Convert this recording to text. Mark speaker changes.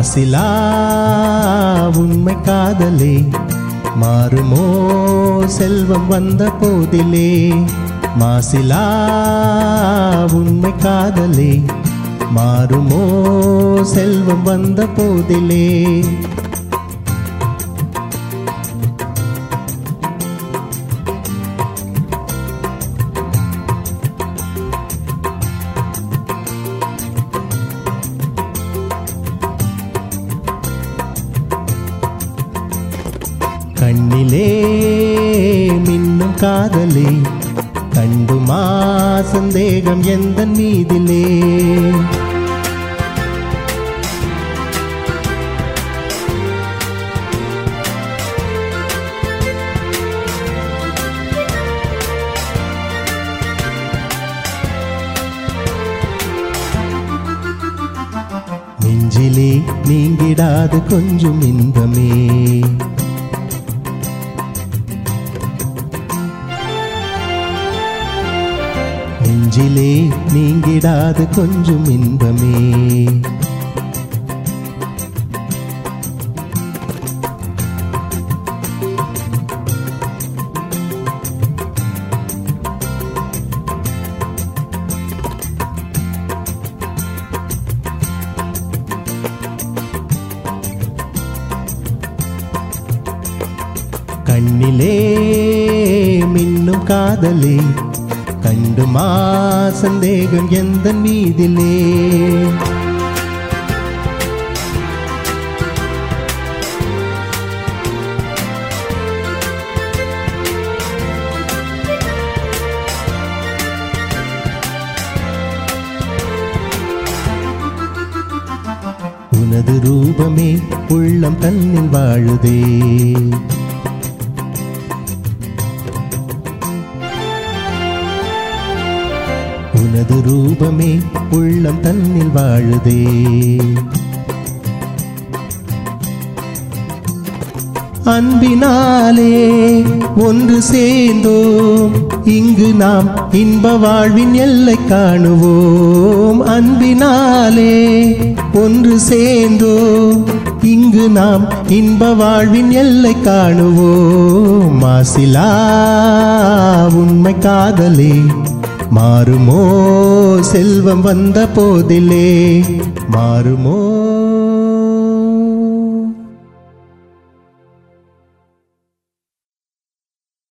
Speaker 1: மாசிலா உண்மை காதலே மாறுமோ செல்வம் வந்த போதிலே மாசிலா உண்மை காதலே மாறுமோ செல்வம் வந்த போதிலே கண்ணிலே மின்னும் காதலே கண்டுமா சந்தேகம் எந்த மீதிலே நெஞ்சிலே நீங்கிடாது கொஞ்சம் இன்பமே நெஞ்சிலே நீங்கிடாது கொஞ்சம் இன்பமே கண்ணிலே மின்னும் காதலே கண்டுமா சந்தேகம் எந்த மீதிலே உனது ரூபமே உள்ளம் தன்னில் வாழுதே உனது ரூபமே உள்ளம் தன்னில் வாழுதே அன்பினாலே ஒன்று சேர்ந்தோம் இங்கு நாம் இன்ப வாழ்வின் எல்லை காணுவோம் அன்பினாலே ஒன்று சேர்ந்தோம் இங்கு நாம் இன்ப வாழ்வின் எல்லை காணுவோம் மாசிலா உண்மை காதலே மாறுமோ செல்வம் வந்த போதிலே மாறுமோ